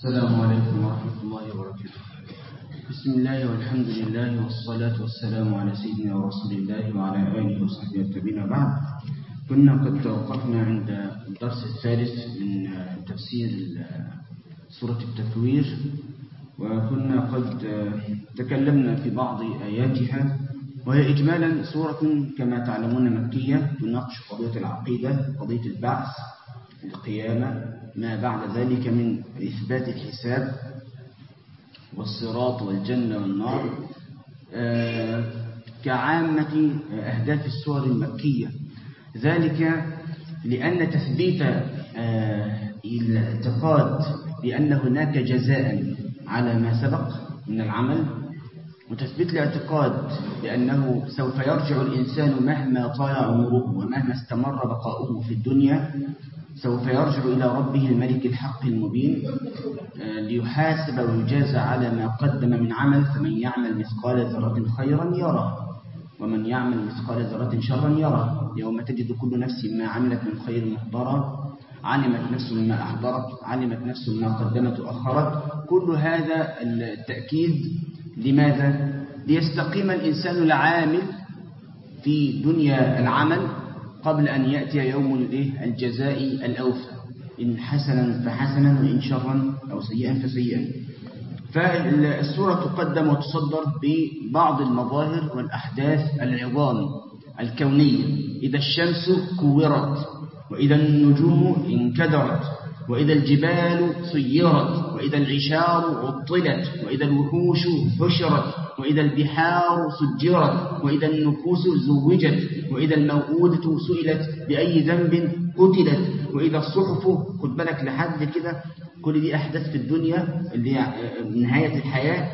السلام عليكم ورحمة الله وبركاته بسم الله والحمد لله والصلاة والسلام على سيدنا رسول الله وعلى آله وصحبه التابعين بعد كنا قد توقفنا عند الدرس الثالث من تفسير سورة التكوير وكنا قد تكلمنا في بعض آياتها وهي إجمالا سورة كما تعلمون مكية تناقش قضية العقيدة قضية البعث القيامة ما بعد ذلك من إثبات الحساب والصراط والجنة والنار كعامة أهداف السور المكية ذلك لأن تثبيت الاعتقاد بأن هناك جزاء على ما سبق من العمل وتثبيت الاعتقاد بأنه سوف يرجع الإنسان مهما طال عمره ومهما استمر بقاؤه في الدنيا سوف يرجع إلى ربه الملك الحق المبين ليحاسب ويجازى على ما قدم من عمل فمن يعمل مثقال ذرة خيرا يرى ومن يعمل مثقال ذرة شرا يرى يوم تجد كل نفس ما عملت من خير محضرا علمت نفس ما أحضرت علمت نفس ما قدمت وأخرت كل هذا التأكيد لماذا؟ ليستقيم الإنسان العامل في دنيا العمل قبل أن يأتي يوم الجزاء الأوفى إن حسنا فحسنا وإن شرا أو سيئا فسيئا فالسورة تقدم وتصدر ببعض المظاهر والأحداث العظام الكونية إذا الشمس كورت وإذا النجوم انكدرت وإذا الجبال سيرت وإذا العشار عطلت وإذا الوحوش حشرت وإذا البحار سجرت وإذا النفوس زوجت وإذا الموءودة سئلت بأي ذنب قتلت وإذا الصحف خد بالك لحد كده كل دي أحداث في الدنيا اللي هي نهاية الحياة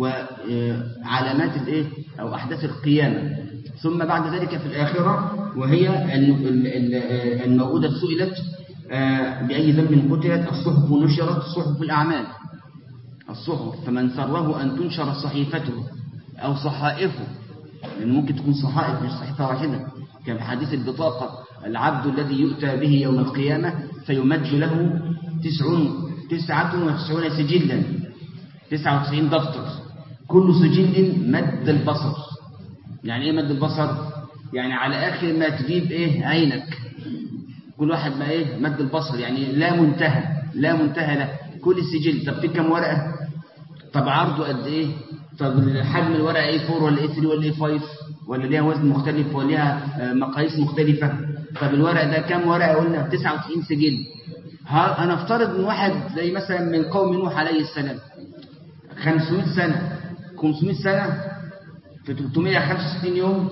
وعلامات الإيه أو أحداث القيامة ثم بعد ذلك في الآخرة وهي الموءودة سئلت بأي ذنب قتلت الصحف نشرت صحف الأعمال الصحف فمن سره أن تنشر صحيفته أو صحائفه لأن ممكن تكون صحائف مش صحيفة واحدة كان حديث البطاقة العبد الذي يؤتى به يوم القيامة فيمد له تسعون تسعة وتسعون سجلا تسعة وتسعين دفتر كل سجل مد البصر يعني ايه مد البصر يعني على آخر ما تجيب ايه عينك كل واحد ما ايه مد البصر يعني لا منتهى لا منتهى له كل سجل طب في كم ورقة طب عرضه قد ايه طب حجم الورقة ايه 4 ولا ايه 3 ولا ايه 5 ولا ليها وزن مختلف ولا ليها مقاييس مختلفة طب الورق ده كم ورقة قلنا 99 سجل ها انا افترض ان واحد زي مثلا من قوم نوح عليه السلام 500 سنة 500 سنة في 365 يوم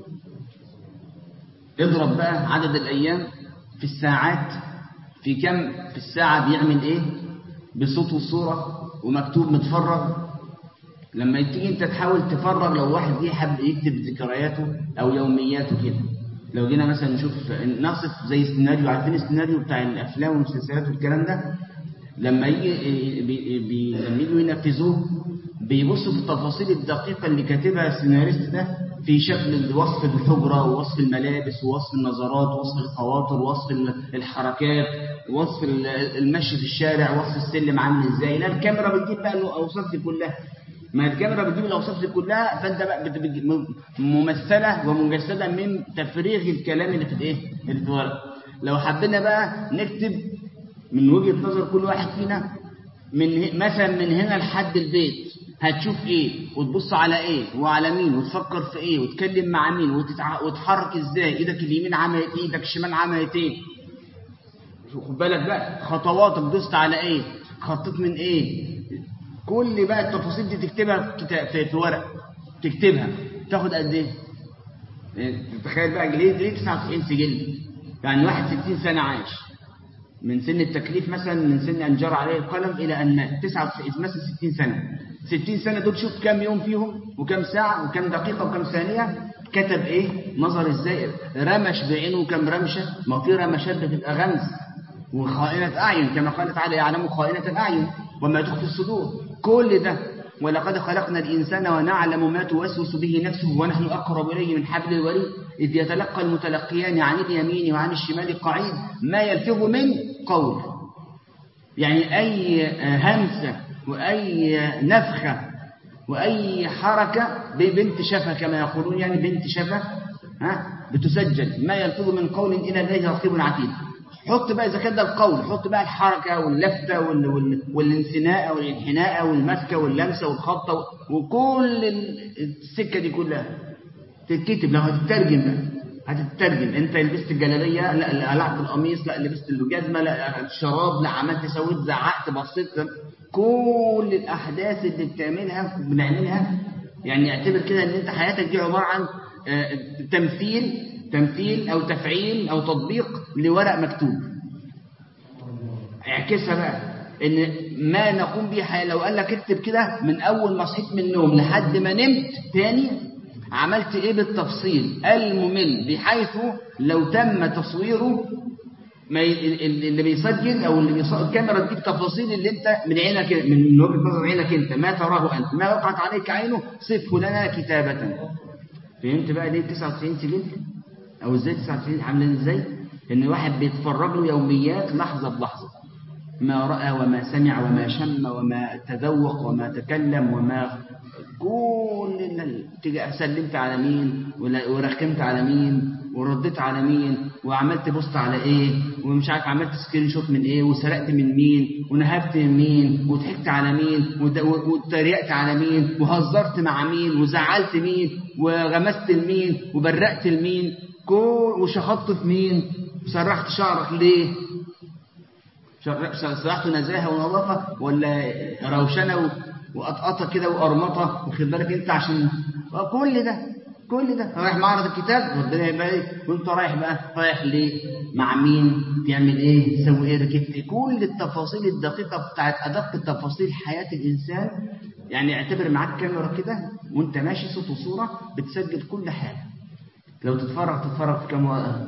اضرب بقى عدد الايام في الساعات في كم في الساعة بيعمل ايه بصوت وصورة ومكتوب متفرغ لما تيجي انت تحاول تفرغ لو واحد جه حب يكتب ذكرياته او يومياته كده لو جينا مثلا نشوف نصف زي السيناريو عارفين السيناريو بتاع الافلام والمسلسلات والكلام ده لما يجي بي بي لما يجوا ينفذوه بيبصوا في التفاصيل الدقيقة اللي كاتبها السيناريست ده في شكل وصف الحجرة ووصف الملابس ووصف النظرات ووصف الخواطر ووصف الحركات ووصف المشي في الشارع وصف السلم عامل ازاي لا الكاميرا بتجيب بقى الاوصاف دي كلها ما الكاميرا بتجيب الاوصاف دي كلها فانت بقى ممثله ومجسده من تفريغ الكلام اللي في الايه اللي في الورق لو حبينا بقى نكتب من وجهه نظر كل واحد فينا من مثلا من هنا لحد البيت هتشوف ايه وتبص على ايه وعلى مين وتفكر في ايه وتكلم مع مين وتتع... وتحرك ازاي ايدك اليمين عملت ايه ايدك الشمال عملت ايه خد بالك بقى خطواتك دوست على ايه خطيت من ايه كل بقى التفاصيل دي تكتبها في, في ورق تكتبها تاخد قد ايه تخيل بقى ليه ليه 99 سجل يعني واحد 60 سنه عاش من سن التكليف مثلا من سن ان جرى عليه القلم الى ان مات 99 مثلا 60 سنه 60 سنه دول شوف كام يوم فيهم وكم ساعه وكم دقيقه وكم ثانيه كتب ايه نظر ازاي رمش بعينه كم رمشه ما في رمشات بتبقى غمز وخائنه اعين كما قال تعالى يعلم خائنه الاعين وما تخفي الصدور كل ده ولقد خلقنا الإنسان ونعلم ما توسوس به نفسه ونحن أقرب إليه من حبل الوريد إذ يتلقى المتلقيان عن اليمين وعن الشمال قعيد ما يلفظ من قول يعني أي همسة وأي نفخة وأي حركة ببنت شفة كما يقولون يعني بنت شفة ها بتسجل ما يلفظ من قول إلى لديه رقيب عتيد حط بقى إذا كان ده القول حط بقى الحركة واللفتة وال... وال... والانثناء والانحناء والمسكة واللمسة والخبطة وكل السكة دي كلها تتكتب لو هتترجم بقى هتترجم انت لبست الجلابيه لا قلعت القميص لا لبست الجزمه لا الشراب لا عملت سويت زعقت بصيت كل الاحداث اللي بتعملها بنعملها يعني اعتبر كده ان انت حياتك دي عباره عن تمثيل تمثيل او تفعيل او تطبيق لورق مكتوب اعكسها بقى ان ما نقوم به لو قال لك اكتب كده من اول ما صحيت من النوم لحد ما نمت تاني عملت ايه بالتفصيل الممل بحيث لو تم تصويره ما ي... اللي بيسجل او اللي بيصور الكاميرا تجيب تفاصيل اللي انت من عينك من وجهه نظر عينك انت ما تراه انت ما وقعت عليك عينه صفه لنا كتابه فهمت بقى ليه 99 سجل او ازاي 99 عاملين ازاي ان واحد بيتفرج له يوميات لحظه بلحظه ما راى وما سمع وما شم وما تذوق وما تكلم وما كل تيجي سلمت على مين ورخمت على مين ورديت على مين وعملت بوست على ايه ومش عارف عملت سكرين شوت من ايه وسرقت من مين ونهبت من مين وضحكت على مين واتريقت على مين وهزرت مع مين وزعلت مين وغمست لمين وبرقت لمين وشخطت في مين وسرحت شعرك ليه سرحت نزاهه ونظافه ولا روشنه وقطقطه كده وقرمطه واخد بالك انت عشان كل ده كل ده رايح معرض الكتاب ربنا يبارك وانت رايح بقى رايح ليه مع مين تعمل ايه تسوي ايه ركبت كل التفاصيل الدقيقه بتاعت ادق تفاصيل حياه الانسان يعني اعتبر معاك كاميرا كده وانت ماشي صوت وصوره بتسجل كل حاجه لو تتفرج تتفرج في كام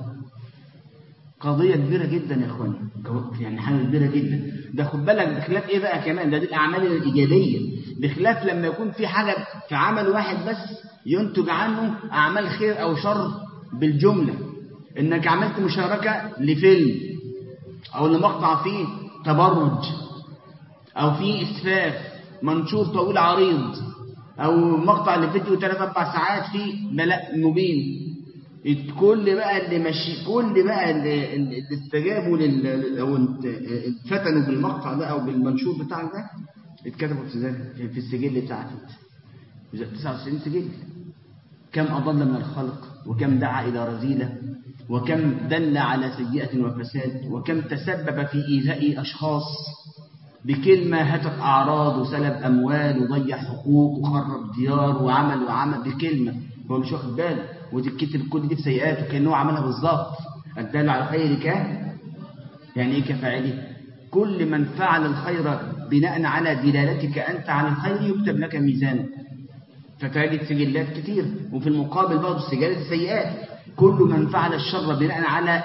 قضية كبيرة جدا يا اخواني يعني حاجة كبيرة جدا ده خد بالك بخلاف ايه بقى كمان ده دي الاعمال الايجابية بخلاف لما يكون في حاجة في عمل واحد بس ينتج عنه اعمال خير او شر بالجملة انك عملت مشاركة لفيلم او لمقطع فيه تبرج او فيه اسفاف منشور طويل عريض او مقطع لفيديو 3 4 ساعات فيه بلاء مبين كل بقى اللي ماشي كل بقى اللي, اللي استجابوا لل او اتفتنوا بالمقطع ده او بالمنشور بتاعك ده اتكتبوا في في السجل بتاعك 99 سجل كم اضل من الخلق وكم دعا الى رذيله وكم دل على سيئه وفساد وكم تسبب في ايذاء اشخاص بكلمه هتك اعراض وسلب اموال وضيع حقوق وخرب ديار وعمل وعمل بكلمه هو مش واخد باله ودي الكتب كل دي في سيئاته كأنه عملها بالظبط الدال على الخير ك يعني ايه كفاعله كل من فعل الخير بناء على دلالتك أنت على الخير يكتب لك ميزان فتجد سجلات كتير وفي المقابل برضه سجلات السيئات كل من فعل الشر بناء على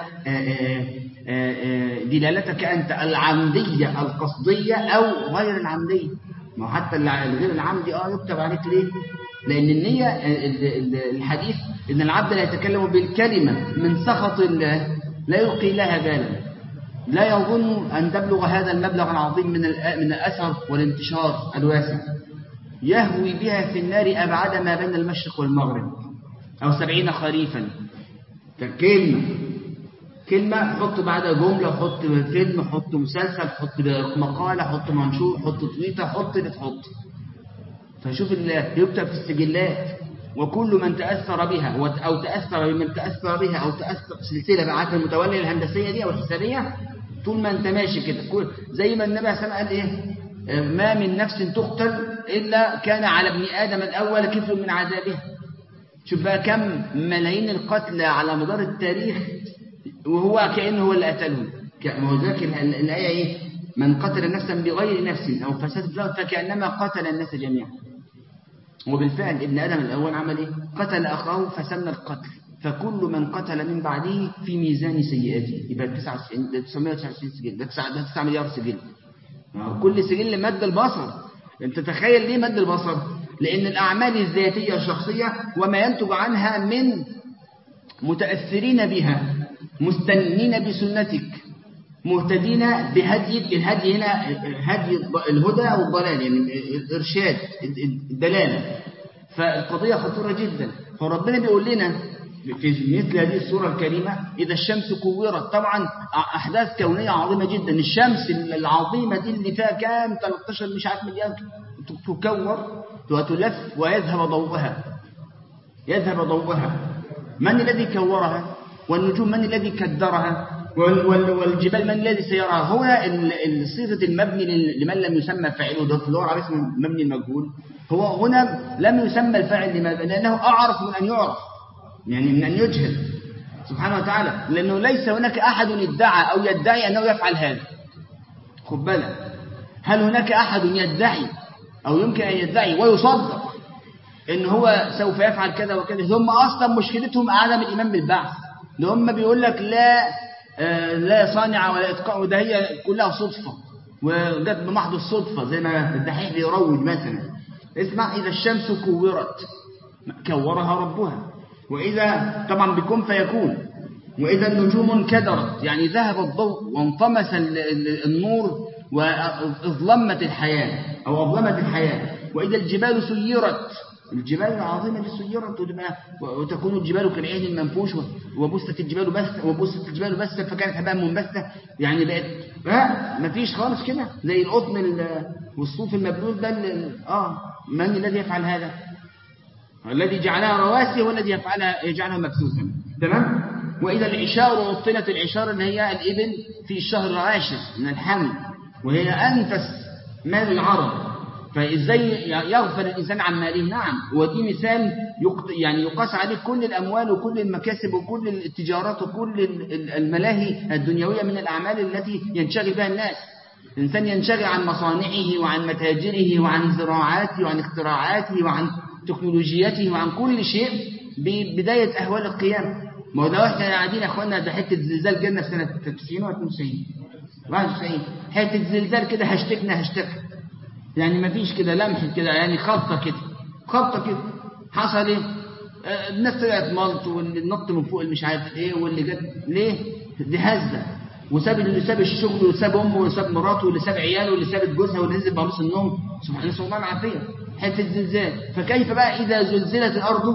دلالتك أنت العمدية القصدية أو غير العمدية ما حتى الغير العمدي اه يكتب عليك ليه لأن النية الحديث إن العبد لا يتكلم بالكلمة من سخط الله لا يلقي لها بالا لا يظن أن تبلغ هذا المبلغ العظيم من من الأثر والانتشار الواسع يهوي بها في النار أبعد ما بين المشرق والمغرب أو سبعين خريفا كلمة كلمة حط بعدها جملة حط فيلم حط مسلسل حط مقالة حط منشور حط تويتر حط اللي تحط فشوف اللي يكتب في السجلات وكل من تأثر بها أو تأثر بمن تأثر بها أو تأثر سلسلة بعد المتولية الهندسية دي أو الحسابية طول ما أنت ماشي كده زي ما النبي صلى الله عليه وسلم قال إيه ما من نفس تقتل إلا كان على ابن آدم الأول كفل من عذابها شوف بقى كم ملايين القتلى على مدار التاريخ وهو كأنه هو اللي قتلهم ما هو ذاك الآية إيه من قتل نفسا بغير نفس أو فساد في الأرض فكأنما قتل الناس جميعا وبالفعل ابن آدم الأول عمل إيه قتل أخاه فسن القتل فكل من قتل من بعده في ميزان سيئاته يبقى 999 سجل ده 9 مليار سجل كل سجل مد البصر انت تخيل ليه مد البصر لأن الأعمال الذاتية الشخصية وما ينتج عنها من متأثرين بها مستنين بسنتك مهتدين بهدي الهدي هنا هدي الهدى والضلال يعني الإرشاد الدلالة فالقضية خطيرة جدا فربنا بيقول لنا في مثل هذه السورة الكريمة إذا الشمس كورت طبعا أحداث كونية عظيمة جدا الشمس العظيمة دي اللي فيها كام 13 مش عارف مليار تكور وتلف ويذهب ضوءها يذهب ضوءها من الذي كورها والنجوم من الذي كدرها والجبال من الذي سيرها هنا صيغة المبني لمن لم يسمى فاعله ده في اللغة العربية اسمه مبني المجهول هو هنا لم يسمى الفاعل لماذا لأنه أعرف من أن يعرف يعني من أن يجهل سبحانه وتعالى لأنه ليس هناك أحد ادعى أو يدعي أنه يفعل هذا خد بالك هل هناك أحد يدعي أو يمكن أن يدعي ويصدق إن هو سوف يفعل كذا وكذا هم أصلا مشكلتهم عدم الإيمان بالبعث ده هم بيقول لك لا آه لا صانع ولا إتقاء وده هي كلها صدفة وجت بمحض الصدفة زي ما الدحيح بيروج مثلا اسمع إذا الشمس كورت كورها ربها وإذا طبعا بكون فيكون وإذا النجوم انكدرت يعني ذهب الضوء وانطمس النور وأظلمت الحياة أو أظلمت الحياة وإذا الجبال سيرت الجبال العظيمة دي سيرت وتكون الجبال كالعين المنفوش وبست الجبال بس وبست الجبال بس فكانت هباء منبثة يعني بقت ها مفيش خالص كده زي القطن والصوف المبلول ده اه من الذي يفعل هذا الذي جعلها رواسي هو الذي يفعلها يجعلها مبثوثا تمام وإذا العشار عطلت العشار اللي هي الإبل في الشهر العاشر من الحمل وهي أنفس مال العرب فإزاي يغفل الإنسان عن ماله نعم ودي مثال يعني يقاس عليه كل الأموال وكل المكاسب وكل التجارات وكل الملاهي الدنيوية من الأعمال التي ينشغل بها الناس الإنسان ينشغل عن مصانعه وعن متاجره وعن زراعاته وعن اختراعاته وعن تكنولوجياته وعن كل شيء ببداية أهوال القيامة ما هو ده احنا قاعدين يا اخوانا ده حته زلزال جالنا في سنه 90 و 92 91 حته زلزال كده هشتكنا هشتك يعني ما فيش كده لمح كده يعني خبطه كده خبطه كده حصل ايه آه الناس طلعت ملط واللي نط من فوق اللي مش عارف ايه واللي جت ليه دي هزه وساب اللي ساب الشغل وساب امه وساب مراته واللي ساب عياله واللي سابت جوزها واللي نزل بقميص النوم سبحان الله العافيه حته زلزال فكيف بقى اذا زلزلت الارض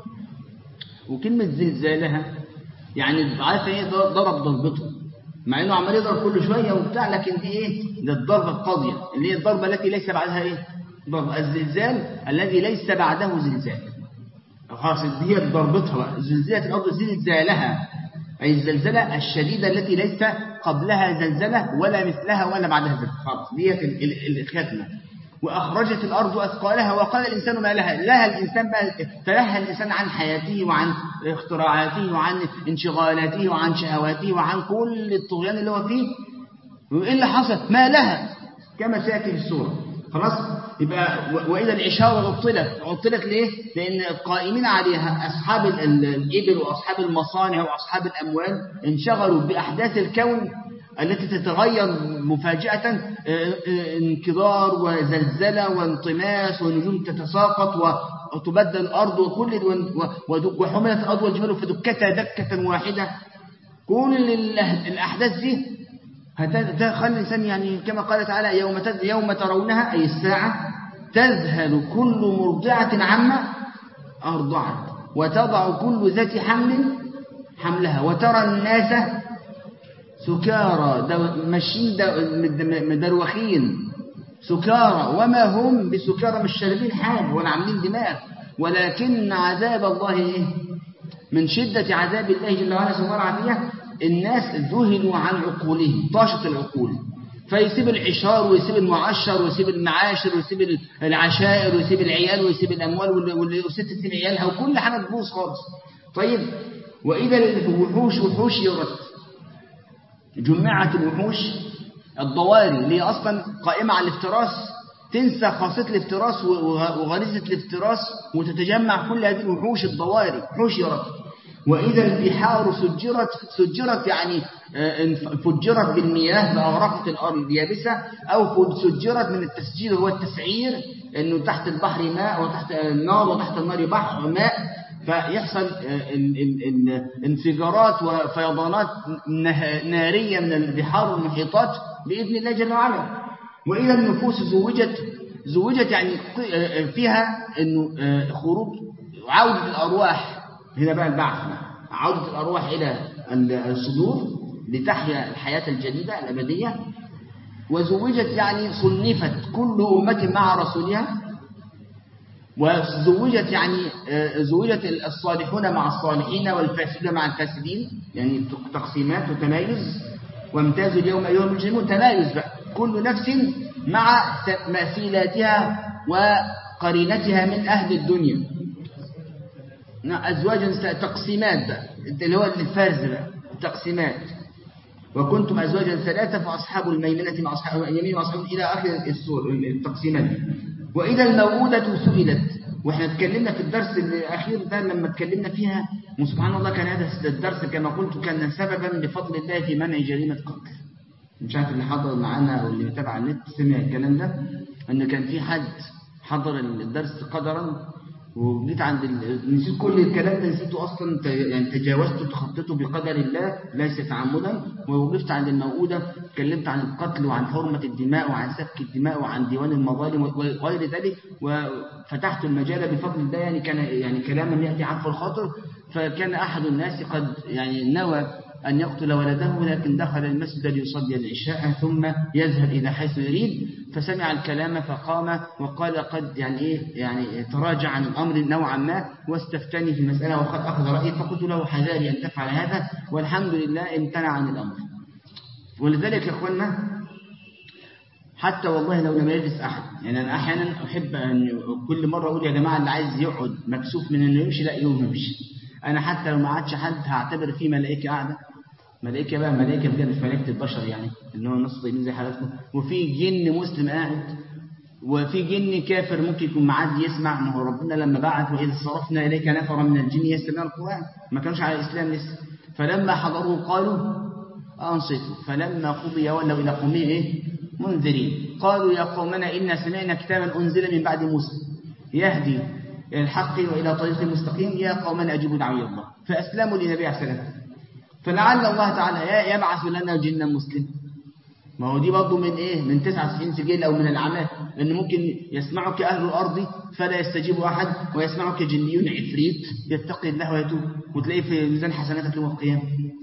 وكلمة زلزالها يعني عارف ايه ضرب ضربته مع انه عمال يضرب كل شوية وبتاع لكن دي ايه ده الضربة القاضية اللي هي الضربة التي ليس بعدها ايه ضرب الزلزال الذي ليس بعده زلزال خلاص دي ضربتها بقى زلزلة الارض زلزالها أي الزلزلة الشديدة التي ليس قبلها زلزلة ولا مثلها ولا بعدها زلزلة خلاص ديت الختمة وأخرجت الأرض أثقالها وقال الإنسان ما لها لها الإنسان بقى تلهى الإنسان عن حياته وعن اختراعاته وعن انشغالاته وعن شهواته وعن كل الطغيان اللي هو فيه وإيه اللي حصل ما لها كما سيأتي في السورة خلاص يبقى وإذا العشار عطلت عطلت ليه لأن القائمين عليها أصحاب الإبل وأصحاب المصانع وأصحاب الأموال انشغلوا بأحداث الكون التي تتغير مفاجأة انكدار وزلزلة وانطماس ونجوم تتساقط وتبدل الأرض وكل وحملت الأرض والجبال فدكتها دكة واحدة كل الأحداث دي هتخلي الإنسان يعني كما قال تعالى يوم يوم ترونها أي الساعة تذهل كل مرضعة عما أرضعت وتضع كل ذات حمل حملها وترى الناس سكارى ماشيين مدروخين سكارى وما هم بسكارى مش شاربين حاجه ولا عاملين دماغ ولكن عذاب الله ايه من شدة عذاب الله جل وعلا سبحانه وتعالى الناس ذهلوا عن عقولهم طاشت العقول فيسيب العشار ويسيب المعشر ويسيب المعاشر ويسيب العشائر ويسيب العيال ويسيب الأموال والست تسيب عيالها وكل حاجة تبوظ خالص طيب وإذا الوحوش وحوش يرت جمعت الوحوش الضواري اللي هي أصلا قائمة على الافتراس تنسى خاصية الافتراس وغريزة الافتراس وتتجمع كل هذه الوحوش الضواري وحوش يرت وإذا البحار سجرت سجرت يعني فجرت بالمياه فأغرقت الأرض اليابسة أو سجرت من التسجير هو التسعير أنه تحت البحر ماء وتحت النار وتحت النار بحر ماء فيحصل انفجارات وفيضانات نارية من البحار والمحيطات بإذن الله جل وعلا وإذا النفوس زوجت زوجت يعني فيها انه خروج عودة الأرواح هنا بقى البعث عودة الأرواح إلى الصدور لتحيا الحياة الجديدة الأبدية وزوجت يعني صنفت كل أمة مع رسولها وزوجت يعني زوجت الصالحون مع الصالحين والفاسدون مع الفاسدين يعني تقسيمات وتمايز وامتازوا اليوم أيها المجرمون تمايز بقى كل نفس مع مثيلاتها وقرينتها من أهل الدنيا أزواجا تقسيمات بقى اللي هو الفرز بقى تقسيمات وكنتم أزواجا ثلاثة فأصحاب الميمنة مع أصحاب اليمين مع أصحاب إلى آخر السور التقسيمات وإذا الموءودة سئلت واحنا اتكلمنا في الدرس الأخير ده لما اتكلمنا فيها وسبحان الله كان هذا الدرس كما قلت كان سببا بفضل الله في منع جريمة قتل مش عارف اللي حضر معانا أو اللي متابع النت سمع الكلام ده أن كان في حد حضر الدرس قدرا وجيت عند ال... نسيت كل الكلام ده نسيته اصلا يعني تجاوزته تخطيته بقدر الله ليس تعمدا ووقفت عند الموؤودة اتكلمت عن القتل وعن حرمة الدماء وعن سفك الدماء وعن ديوان المظالم وغير ذلك وفتحت المجال بفضل الله يعني كان يعني كلاما ياتي عن الخاطر فكان احد الناس قد يعني نوى أن يقتل ولده لكن دخل المسجد ليصلي العشاء ثم يذهب إلى حيث يريد فسمع الكلام فقام وقال قد يعني إيه يعني تراجع عن الأمر نوعا ما واستفتني في المسألة وقد أخذ رأيي فقلت له حذاري أن تفعل هذا والحمد لله امتنع عن الأمر ولذلك يا أخوانا حتى والله لو لم يجلس أحد يعني أنا أحيانا أحب أن كل مرة أقول يا جماعة اللي عايز يقعد مكسوف من أنه يمشي لا يوم يمشي أنا حتى لو ما عادش حد هعتبر فيه ملائكة قاعدة ملائكة بقى ملائكة بجد مش ملائكة البشر يعني اللي هو نص طيبين زي حالاتكم وفي جن مسلم قاعد وفي جن كافر ممكن يكون معدي يسمع ما هو ربنا لما بعث وإذ صرفنا إليك نفرا من الجن يستمعون القرآن ما كانوش على الإسلام لسه فلما حضروا قالوا أنصتوا فلما قضي ولوا إلى قومه إيه منذرين قالوا يا قومنا إنا سمعنا كتابا أنزل من بعد موسى يهدي إلى الحق وإلى طريق مستقيم يا قومنا أجيبوا دعوي الله فأسلموا لنبي عليه السلام فلعل الله تعالى يبعث لنا جنا مسلم ما هو دي برضه من ايه من 99 سجل او من العمات ان ممكن يسمعك اهل الارض فلا يستجيب احد ويسمعك جنيون عفريت يتقي الله ويتوب وتلاقيه في ميزان حسناتك يوم القيامه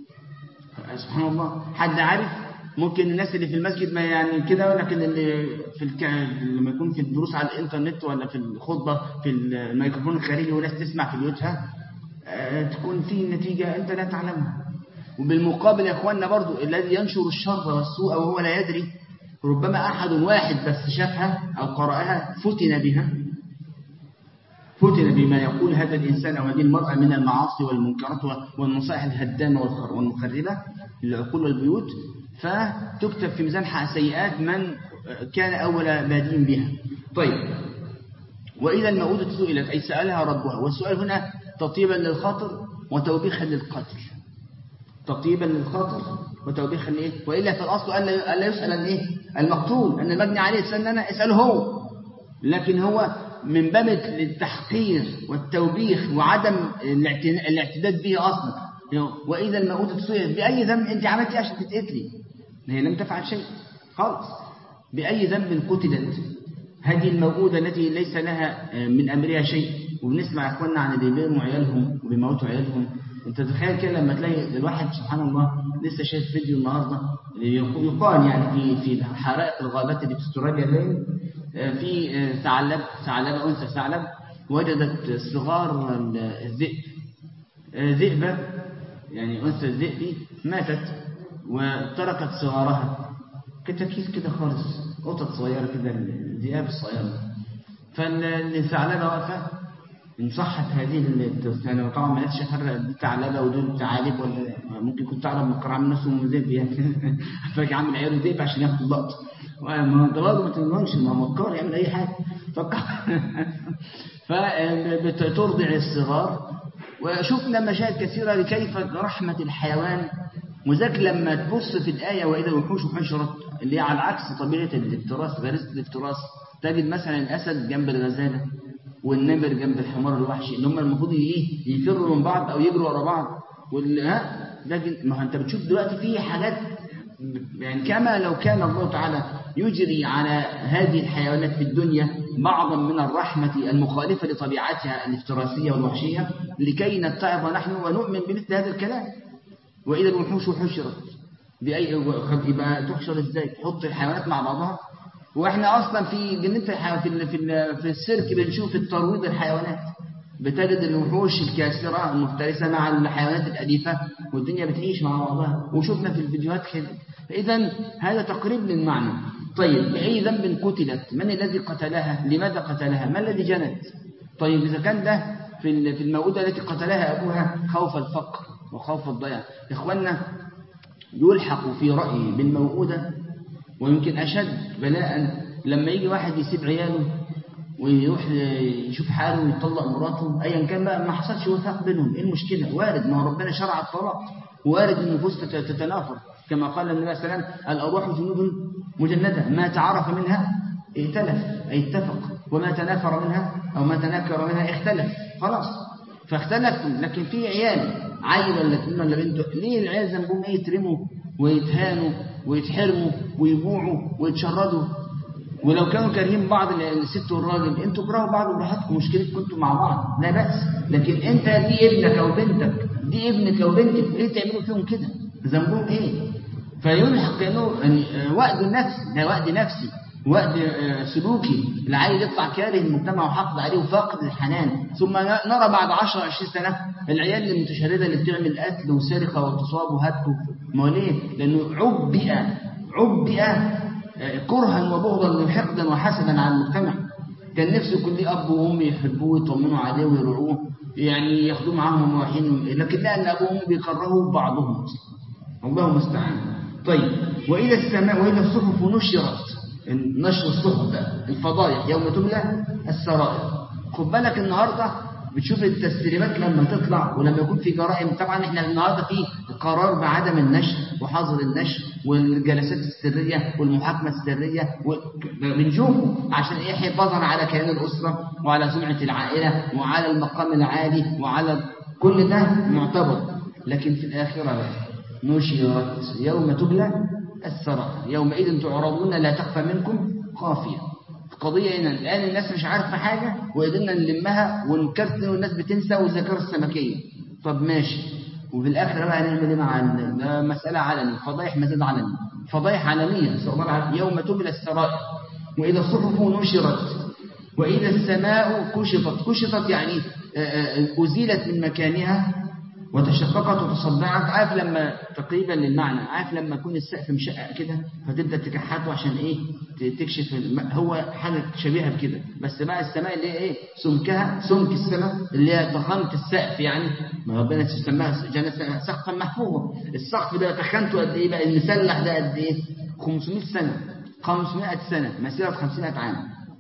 سبحان الله حد عارف ممكن الناس اللي في المسجد ما يعني كده ولكن اللي في الك... لما يكون في الدروس على الانترنت ولا في الخطبه في الميكروفون الخارجي وناس تسمع في بيوتها تكون في نتيجه انت لا تعلمها وبالمقابل يا اخواننا برضو الذي ينشر الشر والسوء وهو لا يدري ربما أحد واحد بس شافها أو قرأها فتن بها فتن بما يقول هذا الإنسان أو هذه المرأة من المعاصي والمنكرات والنصائح الهدامة والمخربة للعقول والبيوت فتكتب في ميزان سيئات من كان أول بادين بها طيب وإذا الموءودة سئلت أي سألها ربها والسؤال هنا تطيبا للخاطر وتوبيخا للقاتل تطيبا للخاطر وتوبيخا لايه والا في الاصل الا الا يسال عن ايه المقتول ان المبني عليه تسال انا اساله هو لكن هو من باب التحقير والتوبيخ وعدم الاعتداد به اصلا واذا الموءودة سئلت باي ذنب انت عملتي عشان تتقتلي هي لم تفعل شيء خالص باي ذنب قتلت هذه الموءودة التي ليس لها من امرها شيء وبنسمع يا اخواننا عن اللي بيرموا عيالهم وبيموتوا عيالهم انت تتخيل كده لما تلاقي الواحد سبحان الله لسه شايف فيديو النهارده يقال يعني في في حرائق الغابات اللي في استراليا باين في ثعلب ثعلبه انثى ثعلب وجدت صغار الذئب ذئبه يعني انثى الذئب ماتت وتركت صغارها كتاكيس كده خالص قطط صغيره كده الذئاب الصغيره فالثعلبه واقفه إن صحت هذه أنا طبعا ما لقيتش أفرق دي ثعلبة ودول ثعالب ولا ممكن كنت أعرف مكر عامل نفسه ذئب يعني فاجي عامل عياله ذئب عشان ياخد اللقطة ما أنت برضه ما تضمنش ما مكر يعمل أي حاجة فكر فبترضع الصغار وشفنا مشاهد كثيرة لكيف رحمة الحيوان وذاك لما تبص في الآية وإذا الوحوش حشرت اللي هي على عكس طبيعة الافتراس غريزة الافتراس تجد مثلا الأسد جنب الغزالة والنمر جنب الحمار الوحشي اللي هم المفروض ايه يفروا من بعض او يجروا ورا بعض وال... ها لكن ما انت بتشوف دلوقتي في حاجات يعني كما لو كان الله تعالى يجري على هذه الحيوانات في الدنيا بعضا من الرحمة المخالفة لطبيعتها الافتراسية والوحشية لكي نتعظ نحن ونؤمن بمثل هذا الكلام وإذا الوحوش حشرت بأي يبقى تحشر ازاي تحط الحيوانات مع بعضها واحنا اصلا في جنينه في في في السيرك بنشوف الترويض الحيوانات بتجد الوحوش الكاسرة المفترسة مع الحيوانات الأليفة والدنيا بتعيش مع بعضها وشفنا في الفيديوهات كده فإذا هذا تقريب للمعنى طيب بأي ذنب قتلت من الذي قتلها لماذا قتلها ما الذي جنت طيب إذا كان ده في في الموءودة التي قتلها أبوها خوف الفقر وخوف الضياع إخواننا يلحق في رأيي بالموءودة ويمكن أشد بلاء لما يجي واحد يسيب عياله ويروح يشوف حاله ويطلق مراته ايا كان بقى ما حصلش وفاق بينهم ايه المشكله وارد ما هو ربنا شرع الطلاق وارد النفوس تتنافر كما قال النبي صلى الله عليه وسلم الارواح جنود مجنده ما تعرف منها ائتلف اي اتفق وما تنافر منها او ما تنكر منها اختلف خلاص فاختلف لكن في عيال عيل ولا اثنين ولا بنت ليه العيال ذنبهم ايه يترموا ويتهانوا ويتحرموا ويجوعوا ويتشردوا ولو كانوا كارهين بعض الست والراجل انتوا كرهوا بعض براحتكم مشكلتكم انتوا مع بعض لا بأس لكن انت دي ابنك او بنتك دي ابنك او بنتك ليه تعملوا فيهم كده ذنبهم ايه فيلحق انه يعني وقت النفس ده وقت نفسي وقت سلوكي العيل يطلع كاره المجتمع وحقد عليه وفاقد الحنان ثم نرى بعد 10 20 سنه العيال المتشرده اللي بتعمل قتل وسرقه واغتصاب وهتك ما ليه؟ لانه عبئ عبئ كرها وبغضا وحقدا وحسدا على المجتمع كان نفسه يكون ليه اب وام يحبوه ويطمنوا عليه ويرعوه يعني ياخدوه معاهم رايحين لكن لا ان ابوه وامه بيكرهوا بعضهم الله المستعان طيب واذا السماء واذا الصحف نشرت نشر الصحف الفضايح يوم تملى السرائر خد بالك النهارده بتشوف التسريبات لما تطلع ولما يكون في جرائم طبعا احنا النهارده في قرار بعدم النشر وحظر النشر والجلسات السريه والمحاكمه السريه بنشوفه عشان ايه حفاظا على كيان الاسره وعلى سمعه العائله وعلى المقام العالي وعلى كل ده معتبر لكن في الاخره نشرت يوم تبلى السرائر يومئذ تعرضون لا تخفى منكم خافيه قضية هنا الآن الناس مش عارفة حاجة وقدرنا نلمها ونكرتن والناس بتنسى والذاكرة السمكية طب ماشي وفي الآخر بقى هنعمل ايه مع ده مسألة علني فضايح مزيد علني فضايح عالمية نسأل الله العافية يوم تبلى السرائر وإذا الصحف نشرت وإذا السماء كشطت كشطت يعني أزيلت من مكانها وتشققت وتصدعت عارف لما تقريبا للمعنى عارف لما يكون السقف مشقق كده فتبدا تكحته عشان ايه تكشف هو حاجه شبيهه بكده بس بقى السماء اللي هي ايه سمكها سمك السماء اللي هي ضخامه السقف يعني ما ربنا سماها جنة سقفا محفوظا السقف ده تخنته قد ايه بقى المسلح ده قد ايه 500 سنه 500 سنه مسيره 500 عام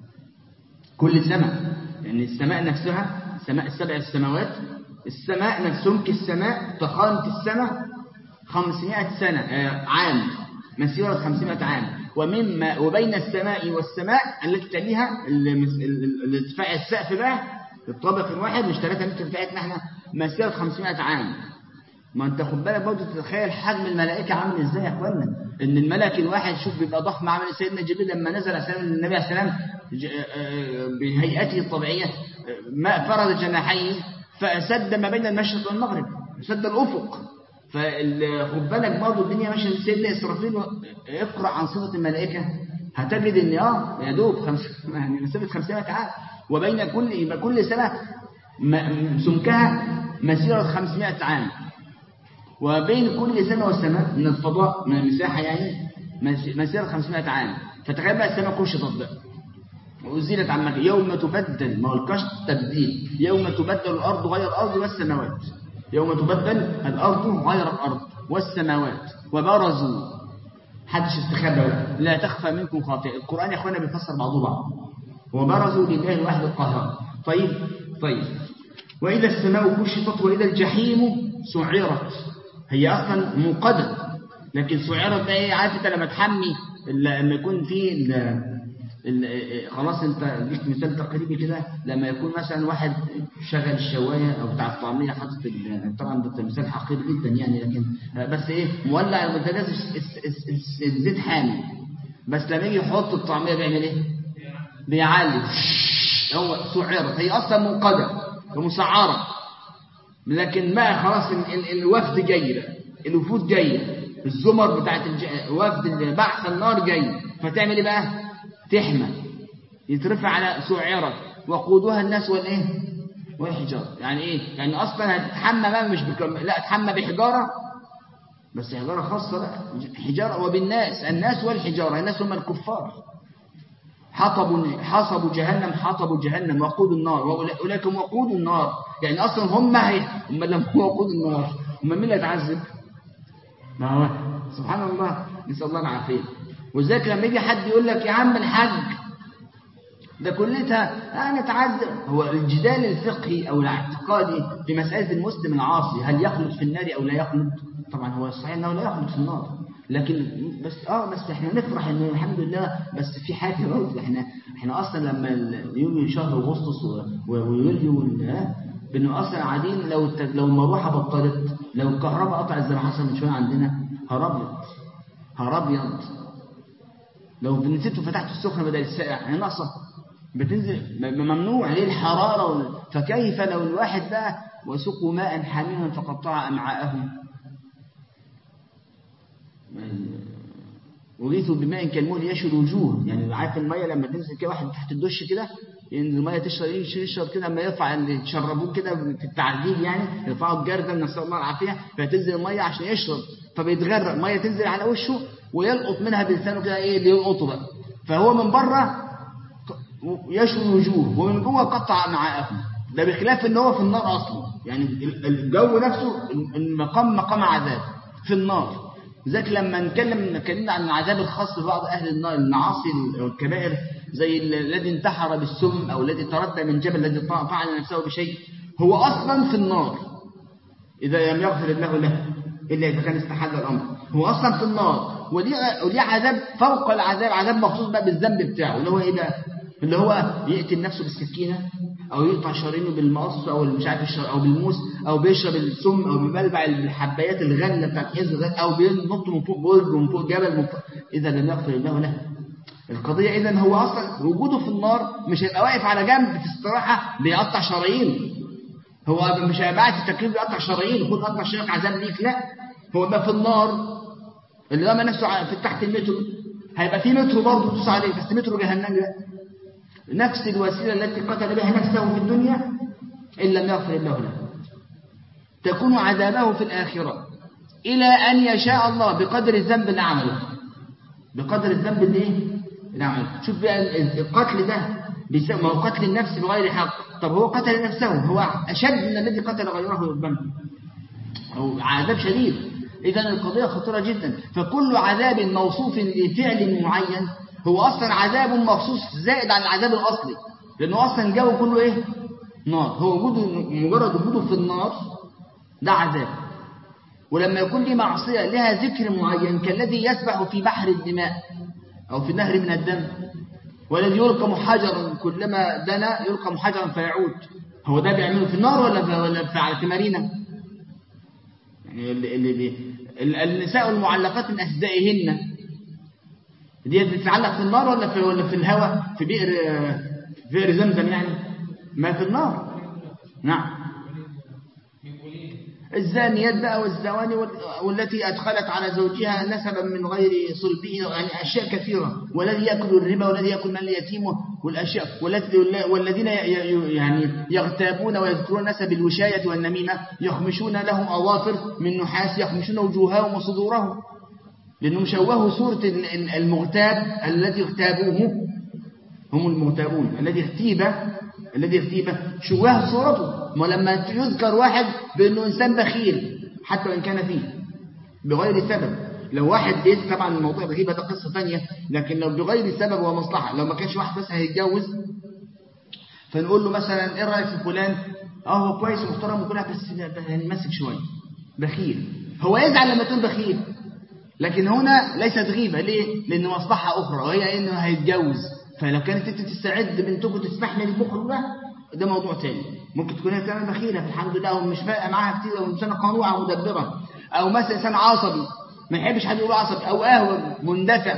كل سماء يعني السماء نفسها سماء السبع السماوات السماء نفس سمك السماء ضخامة السماء 500 سنة عام مسيرة 500 عام ومما وبين السماء والسماء التي تليها ارتفاع السقف بقى الطابق الواحد مش 3 متر بتاعتنا احنا مسيرة 500 عام ما انت خد بالك برضه تتخيل حجم الملائكة عامل ازاي يا اخوانا ان الملك الواحد شوف بيبقى ضخم عامل سيدنا جبريل لما نزل على سلام النبي عليه السلام بهيئته الطبيعية ما فرد جناحيه فسد ما بين المشرق والمغرب سد الأفق فخد بالك برضه الدنيا ماشيه سيدنا إسرافيل اقرأ عن صفة الملائكة هتجد ان اه يا دوب خمس يعني مسافة 500 عام وبين كل يبقى كل سنة سمكها مسيرة 500 عام وبين كل سماء والسماء من الفضاء من المساحة يعني مسيرة 500 عام فتخيل بقى السماء كشطت بقى وأزيلت عن مكان يوم تبدل ما هو الكشط تبديل يوم تبدل الأرض غير الأرض والسماوات يوم تبدل الأرض غير الأرض والسماوات وبرزوا حدش استخبى لا تخفى منكم خاطئ القرآن يا أخوانا بيفسر بعضه بعض وبرزوا لله الواحد القهار طيب طيب وإذا السماء كشطت وإذا الجحيم سعرت هي أصلا موقدة لكن سعرت ده إيه عارف أنت لما تحمي لما يكون في خلاص انت جبت مثال تقريبي كده لما يكون مثلا واحد شغل الشوايه او بتاع الطعميه حاطط طبعا ده مثال حقير جدا يعني لكن بس ايه مولع البوتاجاز الزيت حامي بس لما يجي يحط الطعميه بيعمل ايه؟ بيعلي هو سعرت هي اصلا منقده ومسعره لكن ما خلاص الوفد جاي بقى الوفود جايه الزمر بتاعت الج... وفد بعث النار جاي فتعمل ايه بقى تحمى يترفع على سعرة وقودها الناس والايه والحجارة يعني ايه يعني اصلا هتتحمى بقى مش بكم... لا تحمى بحجارة بس حجارة خاصة بقى حجارة وبالناس الناس والحجارة الناس هم الكفار حطبوا حصبوا جهنم حطبوا جهنم وقود النار واولئك هم وقود النار يعني اصلا هم هي هم لم وقود النار هم مين اللي هيتعذب ما هو سبحان الله نسال الله العافيه ولذلك لما يجي حد يقول لك يا عم الحج ده كلتها انا اتعذب هو الجدال الفقهي او الاعتقادي في مساله المسلم العاصي هل يخلد في النار او لا يخلد طبعا هو الصحيح انه لا يخلد في النار لكن بس اه بس احنا نفرح ان الحمد لله بس في حاجه برضه احنا احنا اصلا لما يوم شهر اغسطس ويوليو بانه اصلا قاعدين لو لو المروحه بطلت لو الكهرباء قطعت زي ما حصل من شويه عندنا هربيض هربيض لو نسيت وفتحت السخن بدل الساقع هي ناقصه بتنزل ممنوع ليه الحراره وال... فكيف لو الواحد بقى وسقوا ماء حميما فقطع امعاءهم وغيثوا بماء كالمهل يشوي الوجوه يعني عارف الميه لما تنزل كده واحد تحت الدش كده ينزل الميه تشرب يشرب كده لما يرفع اللي يشربوه كده في التعذيب يعني يرفعوا الجرده نسال الله العافيه فتنزل الميه عشان يشرب فبيتغرق الميه تنزل على وشه ويلقط منها بلسانه كده ايه اللي يلقطه بقى فهو من بره يشوي الوجوه ومن جوه قطع امعاءهم ده بخلاف ان هو في النار اصلا يعني الجو نفسه المقام مقام عذاب في النار لذلك لما نتكلم اتكلمنا عن العذاب الخاص ببعض اهل النار المعاصي والكبائر زي الذي انتحر بالسم او الذي تردى من جبل الذي فعل نفسه بشيء هو اصلا في النار اذا لم يغفر الله له الا اذا كان استحل الامر هو اصلا في النار وليه وليه عذاب فوق العذاب عذاب مخصوص بقى بالذنب بتاعه اللي هو ايه بقى اللي هو يقتل نفسه بالسكينه او يقطع شرايينه بالمقص او مش عارف الشر او بالموس او بيشرب السم او بيبلبع الحبايات الغله بتاعت حزب الغل او بينط من فوق برج ومن فوق جبل من فوق اذا لم يغفر الله له القضيه اذا هو اصلا وجوده في النار مش هيبقى واقف على جنب في استراحه بيقطع شرايين هو مش هيبقى قاعد في التكليف بيقطع شرايين خد قطع شرايين عذاب ليك لا هو بقى في النار اللي رمى نفسه في تحت المترو هيبقى في مترو برضه تدوس عليه بس مترو جهنم لا نفس الوسيلة التي قتل بها نفسه في الدنيا إن لم يغفر الله له تكون عذابه في الآخرة إلى أن يشاء الله بقدر الذنب اللي عمله بقدر الذنب اللي إيه؟ اللي عمله شوف بقى القتل ده ما هو قتل النفس بغير حق طب هو قتل نفسه هو أشد من الذي قتل غيره ربما هو عذاب شديد إذا القضية خطيرة جدا فكل عذاب موصوف لفعل معين هو أصلا عذاب مخصوص زائد عن العذاب الأصلي لأنه أصلا الجو كله إيه؟ نار هو وجوده مجرد وجوده في النار ده عذاب ولما يكون لي معصية لها ذكر معين كالذي يسبح في بحر الدماء أو في نهر من الدم والذي يلقم حجرا كلما دنا يلقم حجرا فيعود هو ده بيعمله في النار ولا في ولا في, في مارينا يعني اللي اللي النساء المعلقات من أسدائهن دي بتتعلق في النار ولا في ولا في الهواء في بئر في بئر زمزم يعني ما في النار نعم الزانيات بقى والزواني والتي أدخلت على زوجها نسبا من غير صلبه يعني أشياء كثيرة والذي يأكل الربا والذي يأكل مال اليتيم والأشياء والذين يعني يغتابون ويذكرون نسب الوشاية والنميمة يخمشون لهم أظافر من نحاس يخمشون وجوههم وصدورهم لأنهم شوهوا صورة المغتاب الذي اغتابوه هم المغتابون الذي اغتيب الذي اغتيب شوه صورته ما لما يذكر واحد بأنه إنسان بخيل حتى وإن كان فيه بغير سبب لو واحد بيت طبعا الموضوع الغيبة ده قصة ثانية لكن لو بغير سبب ومصلحة لو ما كانش واحد بس هيتجوز فنقول له مثلا ايه رأيك في فلان اه هو كويس ومحترم وكل بس يعني ماسك شوية بخيل هو يزعل لما تقول بخيل لكن هنا ليست غيبة ليه؟ لأن مصلحة أخرى وهي إنه هيتجوز فلو كانت انت تستعد بنتكم تستحمل البخل ده ده موضوع تاني ممكن تكون هي كمان بخيله الحمد لله ومش فارقه معاها كتير وانسانه قنوعه مدبره او مثلا انسان عصبي ما يحبش حد يقول عصبي او قهوه مندفع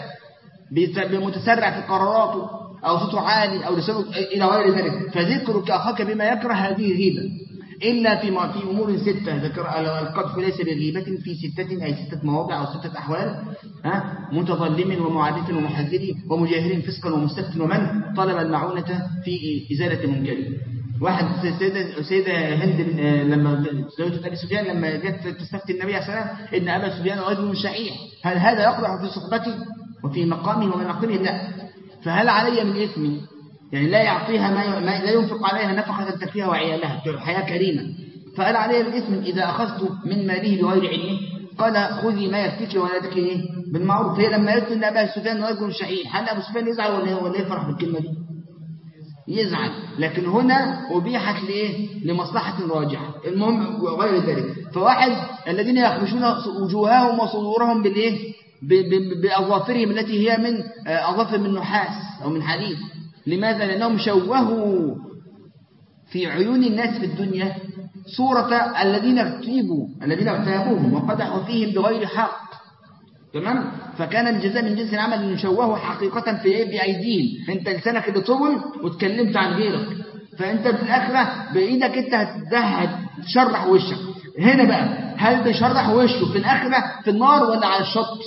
متسرع في قراراته او صوته عالي او لسانه الى غير ذلك فذكرك اخاك بما يكره هذه غيبه إلا في في أمور ستة ذكر القذف ليس بغيبة في ستة أي ستة مواضع أو ستة أحوال ها متظلم ومعادث ومحذر ومجاهر فسقا ومستفت ومن طلب المعونة في إزالة منكر واحد سيدة, سيدة هند لما زوجة أبي سفيان لما جت تستفتي النبي عليه الصلاة والسلام إن أبا سفيان رجل شحيح هل هذا يقرأ في صحبتي وفي مقامه ومناقبه لا فهل علي من إثمي يعني لا يعطيها ما, ما لا ينفق عليها نفقة تكفيها وعيالها حياة كريمة فقال عليها الإثم إذا أخذت من ماله بغير علمه قال خذي ما يكفيك ولا تكفي بالمعروف فهي لما قالت ان ابا سفيان رجل شحيح هل ابو سفيان يزعل ولا ولا يفرح بالكلمه دي يزعل لكن هنا أبيحت لإيه لمصلحة راجعة المهم وغير ذلك فواحد الذين يخمشون وجوههم وصدورهم بالإيه بأظافرهم التي هي من أظافر من نحاس أو من حديد لماذا لأنهم شوهوا في عيون الناس في الدنيا صورة الذين اغتيبوا الذين اغتابوهم وقدحوا فيهم بغير حق تمام فكان الجزاء من جنس العمل ان شوهوا حقيقة في ايه بايديهم انت لسانك اللي طول واتكلمت عن غيرك فانت في الاخره بايدك انت هتزهد تشرح وشك هنا بقى هل بيشرح وشه في الاخره في النار ولا على الشط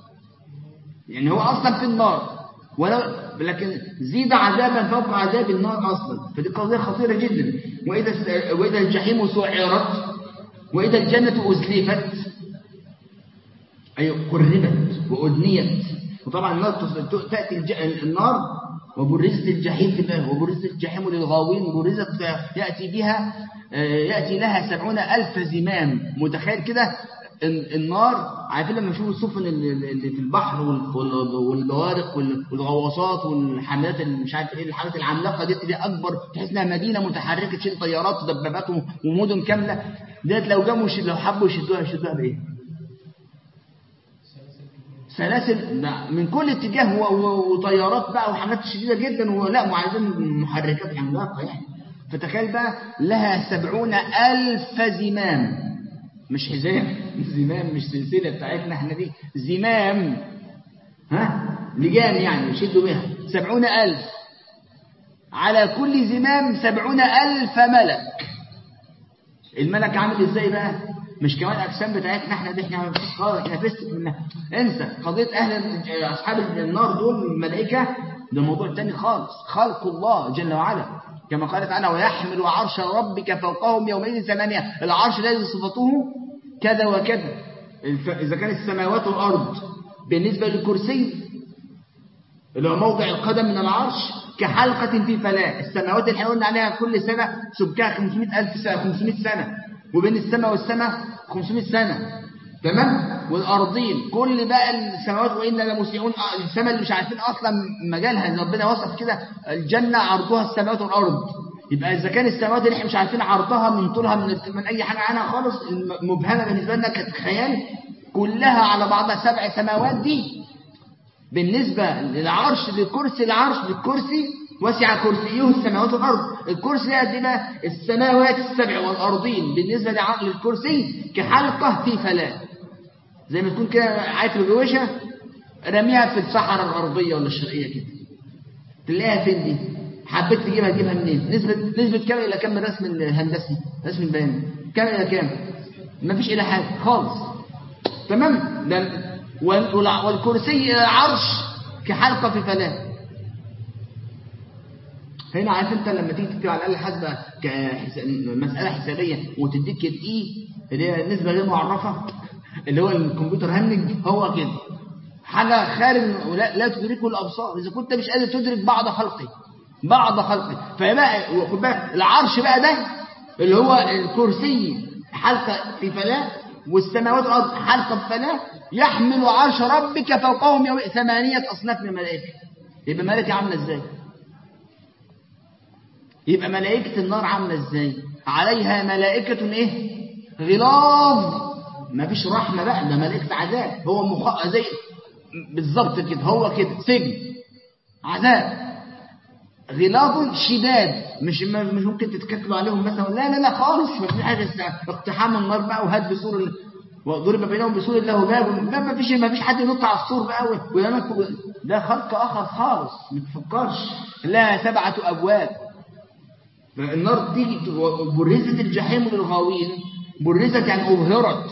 يعني هو اصلا في النار ولو لكن زيد عذابا فوق عذاب النار اصلا فدي قضيه خطيره جدا واذا واذا الجحيم سعرت واذا الجنه ازلفت أي قربت وأدنيت وطبعا النار تأتي النار وبرزت الجحيم في الله وبرزت الجحيم للغاوين وبرزت يأتي بها يأتي لها سبعون ألف زمام متخيل كده النار عارفين لما يشوفوا السفن اللي في البحر والبوارق والغواصات والحملات اللي مش عارف ايه الحاجات العملاقه دي دي اكبر تحس انها مدينه متحركه تشيل طيارات ودبابات ومدن كامله ديت لو جابوا لو حبوا يشدوها يشدوها بايه؟ سلاسل من كل اتجاه وطيارات بقى وحاجات شديدة جدا ولا وعايزين محركات عملاقة يعني فتخيل بقى لها سبعون ألف زمام مش حزام زمام مش سلسلة بتاعتنا احنا دي زمام ها لجان يعني يشدوا بها سبعون ألف على كل زمام سبعون ألف ملك الملك عامل ازاي بقى مش كمان الاجسام بتاعتنا احنا دي احنا خالص احنا فست منها انسى قضيه اهل اصحاب النار دول الملائكه ده موضوع تاني خالص خلق الله جل وعلا كما قال تعالى ويحمل عرش ربك فوقهم يومئذ ثمانيه العرش الذي صفته كذا وكذا اذا كانت السماوات والارض بالنسبه للكرسي اللي هو موضع القدم من العرش كحلقة في فلاة السماوات اللي قلنا عليها كل سنة سبكها 500 ألف سنة 500 سنة وبين السماء والسماء 500 سنة تمام والأرضين كل بقى السماوات وإنا لمسيئون السماء اللي مش عارفين أصلا مجالها ربنا وصف كده الجنة عرضها السماوات والأرض يبقى إذا كان السماوات اللي احنا مش عارفين عرضها من طولها من, من أي حاجة عنها خالص مبهمة بالنسبة لنا كانت خيال كلها على بعضها سبع سماوات دي بالنسبة للعرش للكرسي العرش للكرسي وسع كرسيه السماوات والأرض الكرسي قد بقى السماوات السبع والأرضين بالنسبة لعقل الكرسي كحلقة في فلاة زي ما تكون كده عارف الجوشة رميها في الصحراء الغربية ولا الشرقية كده تلاقيها فين دي حبيت تجيبها تجيبها منين نسبة نسبة كام إلى كام الرسم الهندسي رسم البياني كام إلى كام مفيش إلى حاجة خالص تمام ده والكرسي عرش كحلقة في فلاة هنا عارف انت لما تيجي تكتب على الاقل حاسبه مساله حسابيه وتديك الاي اللي هي نسبه غير معرفه اللي هو الكمبيوتر هنج هو كده حاجه خارج ولا لا تدركه الابصار اذا كنت مش قادر تدرك بعض خلقه بعض خلقه فبقى خد بالك العرش بقى ده اللي هو الكرسي حلقه في فلاه والسماوات والارض حلقه في فلاه يحمل عرش ربك فوقهم يوم ثمانيه اصناف من الملائكه يبقى ملائكه عامله ازاي يبقى ملائكة النار عاملة ازاي عليها ملائكة ايه غلاظ ما فيش رحمة بقى ده ملائكة عذاب هو مخ... زي بالظبط كده هو كده سجن عذاب غلاظ شداد مش مش ممكن تتكتب عليهم مثلا لا لا لا خالص ما في حاجه اقتحام النار بقى وهد بسور وضرب بينهم بسور له باب لا ما فيش ما فيش حد ينط على السور بقى وينط ده خلق اخر خالص ما تفكرش لها سبعه ابواب النار تيجي برزت الجحيم للغاوين برزت يعني أبهرت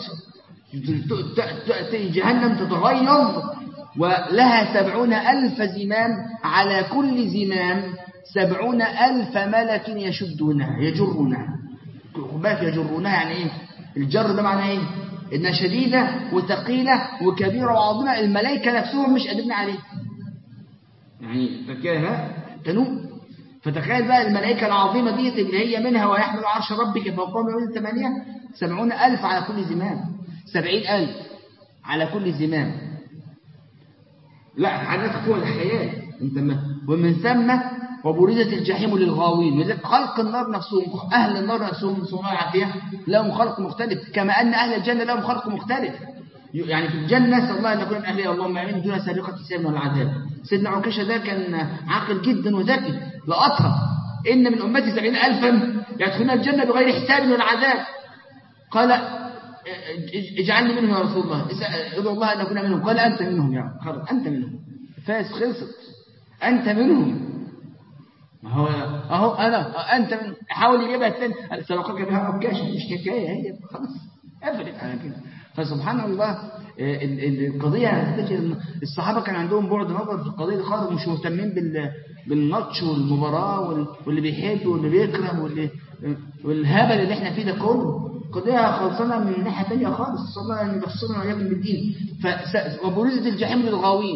جهنم تتغيظ ولها سبعون ألف زمام على كل زمام سبعون ألف ملك يشدونها يجرونها بالك يجرونها يعني إيه الجر ده معناه إيه إنها شديدة وثقيلة وكبيرة وعظيمة الملائكة نفسهم مش قادرين عليه يعني فكرها تنوم فتخيل بقى الملائكة العظيمة دي اللي هي منها ويحمل عرش ربك فوقهم يوم الثمانية سبعون ألف على كل زمام سبعين ألف على كل زمام لا حاجات فوق الخيال انت ما ومن ثم وبرزت الجحيم للغاوين ولذلك خلق النار نفسهم أهل النار نفسهم سبحانه العافية لهم خلق مختلف كما أن أهل الجنة لهم خلق مختلف يعني في الجنة نسأل الله أن نكون من أهلها اللهم آمين دون سابقة سير من العذاب سيدنا عكاشة ده كان عاقل جدا وذكي لقطها إن من أمتي سبعين ألفا يدخلون الجنة بغير حساب ولا عذاب قال اجعلني منهم يا رسول الله ادعو الله أن أكون منهم قال أنت منهم يا خلاص أنت منهم فاس خلصت أنت منهم ما هو أهو أنا أنت من حاول يجيبها الثاني سبقك بها عكاشة مش حكاية هي خلاص قفلت على كده فسبحان الله القضية الصحابة كان عندهم بعد نظر في القضية دي خالص مش مهتمين بالماتش والمباراة واللي بيحب واللي بيكره واللي والهبل اللي احنا فيه ده كله قضية خلصانة من ناحية تانية خالص صلى الله أن يبصرنا وإياكم بالدين وبرزت الجحيم للغاوين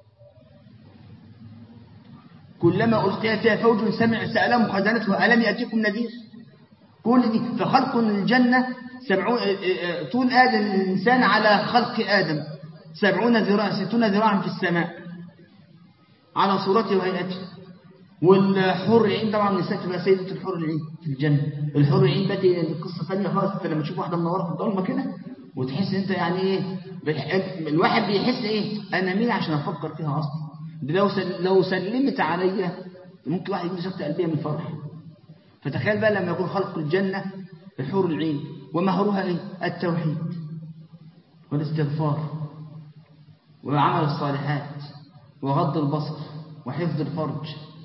كلما ألقي فيها فوج سمع سألهم خزانته ألم يأتيكم نذير كل دي فخلق الجنة سبعون طول آدم الإنسان على خلق آدم سبعون ذراع ستون ذراعا في السماء على صورته وهيئته والحور العين طبعا النساء تبقى سيدة الحور العين في الجنة الحور العين باتي قصة ثانية خالص انت لما تشوف واحدة منورة في الضلمة كده وتحس انت يعني ايه الواحد بيحس ايه انا مين عشان افكر فيها اصلا لو لو سلمت عليا ممكن واحد يجي سكتة قلبية من الفرح فتخيل بقى لما يكون خلق الجنة الحور العين ومهرها ايه التوحيد والاستغفار وعمل الصالحات وغض البصر وحفظ الفرج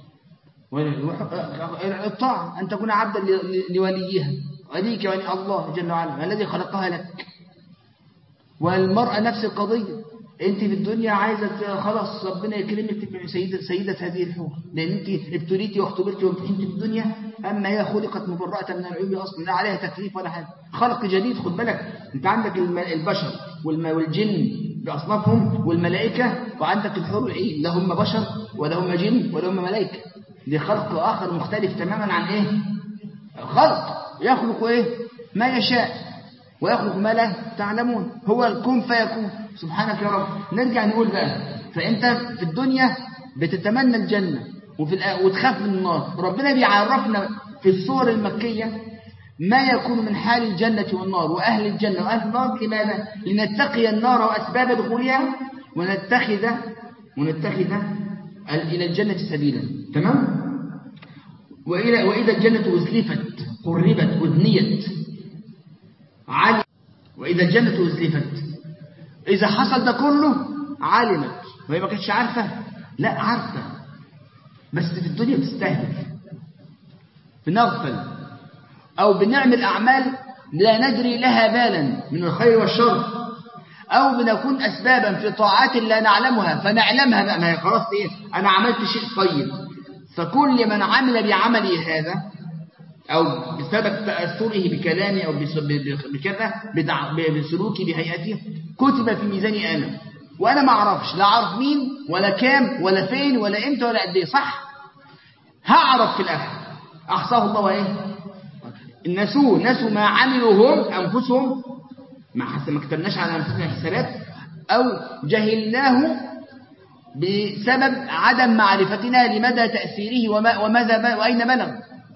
الطاعة أن تكون عبدا لوليها وليك ولي الله جل وعلا الذي خلقها لك والمرأة نفس القضية انت في الدنيا عايزة خلاص ربنا يكرمك تبقى سيدة, سيدة هذه الحور لان انت ابتليتي واختبرتي وامتحنتي في الدنيا اما هي خلقت مبرأة من العيوب اصلا لا عليها تكليف ولا حاجة خلق جديد خد بالك انت عندك البشر والجن باصنافهم والملائكة وعندك الحور العين لا هم بشر ولا هم جن ولا هم ملائكة دي خلق اخر مختلف تماما عن ايه خلق يخلق ايه ما يشاء ويخلق ما لا تعلمون هو الكون فيكون سبحانك يا رب نرجع نقول بقى فانت في الدنيا بتتمنى الجنة وفي وتخاف من النار ربنا بيعرفنا في الصور المكية ما يكون من حال الجنة والنار وأهل الجنة وأهل النار لماذا؟ لنتقي النار وأسباب دخولها ونتخذ ونتخذ إلى الجنة سبيلا تمام؟ وإلى وإذا الجنة أزلفت قربت أدنيت علم وإذا الجنة أزلفت إذا حصل ده كله علمت وهي ما كانتش عارفة لا عارفة بس في الدنيا بتستهدف بنغفل أو بنعمل أعمال لا ندري لها بالا من الخير والشر أو بنكون أسبابا في طاعات لا نعلمها فنعلمها بقى ما هي خلاص إيه أنا عملت شيء طيب فكل من عمل بعملي هذا أو بسبب تأثره بكلامي أو بكذا بسلوكي بهيئتي كتب في ميزاني أنا وأنا ما أعرفش لا أعرف مين ولا كام ولا فين ولا إمتى ولا قد إيه صح هعرف في الآخر أحصاه الله وإيه نسوه نسوا ما عملوا هم أنفسهم ما حتى ما كتبناش على أنفسنا حسابات أو جهلناه بسبب عدم معرفتنا لمدى تأثيره وما وماذا وأين بلغ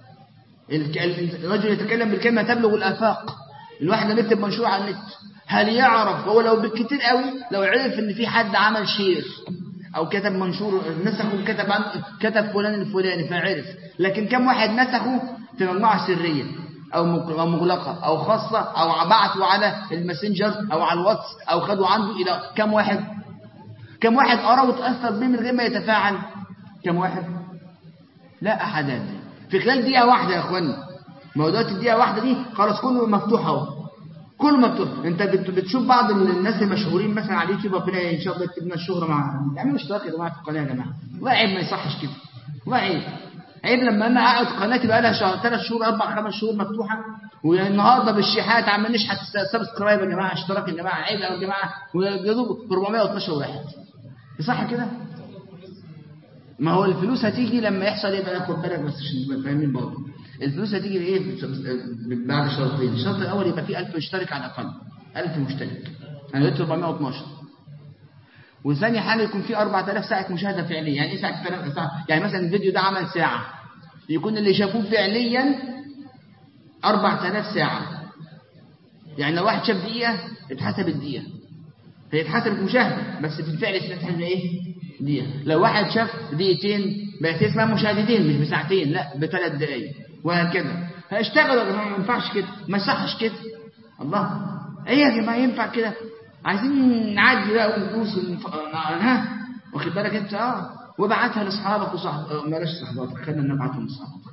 الرجل يتكلم بالكلمة تبلغ الآفاق الواحد لما يكتب منشور على النت هل يعرف هو لو بالكتير قوي لو عرف ان في حد عمل شير او كتب منشور نسخه كتب عن كتب فلان الفلاني فعرف لكن كم واحد نسخه في مجموعه سريه او مغلقه او خاصه او بعته على الماسنجر او على الواتس او خدوا عنده الى كم واحد كم واحد قرا وتاثر بيه من غير ما يتفاعل كم واحد لا احد في خلال دقيقه واحده يا اخوانا ما هو دلوقتي الدقيقه واحده دي خلاص كله مفتوح اهو كله مفتوح انت بتشوف بعض الناس المشهورين مثلا على اليوتيوب ربنا ان شاء الله يكتب لنا الشهره مع يعملوا اشتراك يا جماعه في القناه يا جماعه والله عيب ما يصحش كده والله عيب عيب لما انا اقعد قناتي بقى لها شهر ثلاث شهور اربع خمس شهور مفتوحه والنهارده بالشحات عمال نشحت سبسكرايب يا جماعه اشتراك يا جماعه عيب يا جماعه ويدوب 412 واحد صح كده؟ ما هو الفلوس هتيجي لما يحصل ايه بقى خد بالك بس عشان تبقى فاهمين برضه الفلوس هتيجي ايه بعد شرطين الشرط الاول يبقى فيه 1000 مشترك على الاقل 1000 مشترك انا قلت 412 وثاني حاجه يكون في 4000 ساعه مشاهده فعليه يعني ايه ساعه ساعه يعني مثلا الفيديو ده عمل ساعه يكون اللي شافوه فعليا 4000 ساعه يعني لو واحد شاف دقيقه اتحسب الدقيقه هي اتحسبت مشاهده بس في الفعل اتحسب ايه دقيقه لو واحد شاف دقيقتين بقت اسمها مشاهدتين مش بساعتين لا بثلاث دقايق وهكذا هيشتغلوا يا جماعه ما ينفعش كده ما يصحش كده الله ايه يا جماعه ينفع كده عايزين نعدي بقى ونفوس ها واخد بالك انت اه وابعتها لاصحابك وصاحب بلاش صحباتك خلينا نبعتهم لاصحابك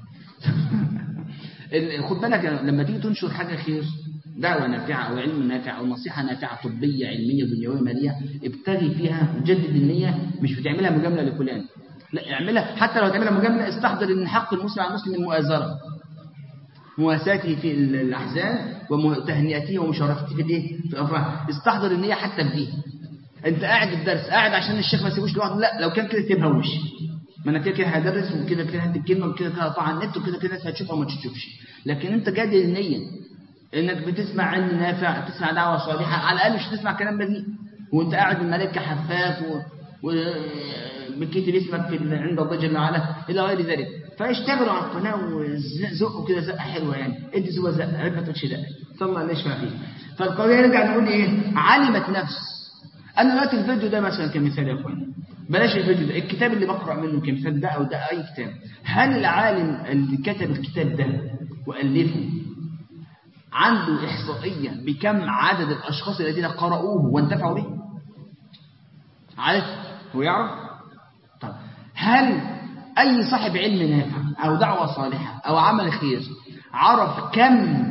خد بالك لما تيجي تنشر حاجه خير دعوة نافعة أو علم نافع أو نصيحة نافعة طبية علمية دنيوية مالية ابتغي فيها جدد النية مش بتعملها مجاملة لفلان لا اعملها حتى لو هتعملها مجاملة استحضر ان حق المسلم على المسلم المؤازرة مواساته في الأحزان وتهنئته ومشاركته في الايه في الأفراح استحضر النية حتى في دي انت قاعد في الدرس قاعد عشان الشيخ ما يسيبوش لوحده لا لو كان كده سيبها وش ما انا كده كده هدرس وكده كده هدي الكلمه وكده كده هقطع على النت وكده كده الناس هتشوفها وما تشوفش لكن انت جادل النيه انك بتسمع علم نافع بتسمع دعوه صالحه على الاقل مش تسمع كلام بذيء وانت قاعد الملائكه حفاك و... وبكتب اسمك في عند الله جل وعلا الى غير ذلك فاشتغلوا على القناه وزقوا كده زقه حلوه يعني ادي زوى زقه عيب ما تقولش لا صلى الله عليه يشفع فيه فالقضيه نرجع نقول ايه علمت نفس انا دلوقتي الفيديو ده مثلا كمثال يا اخوان بلاش الفيديو ده الكتاب اللي بقرا منه كمثال ده او ده اي كتاب هل العالم اللي كتب الكتاب ده والفه عنده إحصائية بكم عدد الأشخاص الذين قرأوه وانتفعوا به عارف هو يعرف طب هل أي صاحب علم نافع أو دعوة صالحة أو عمل خير عرف كم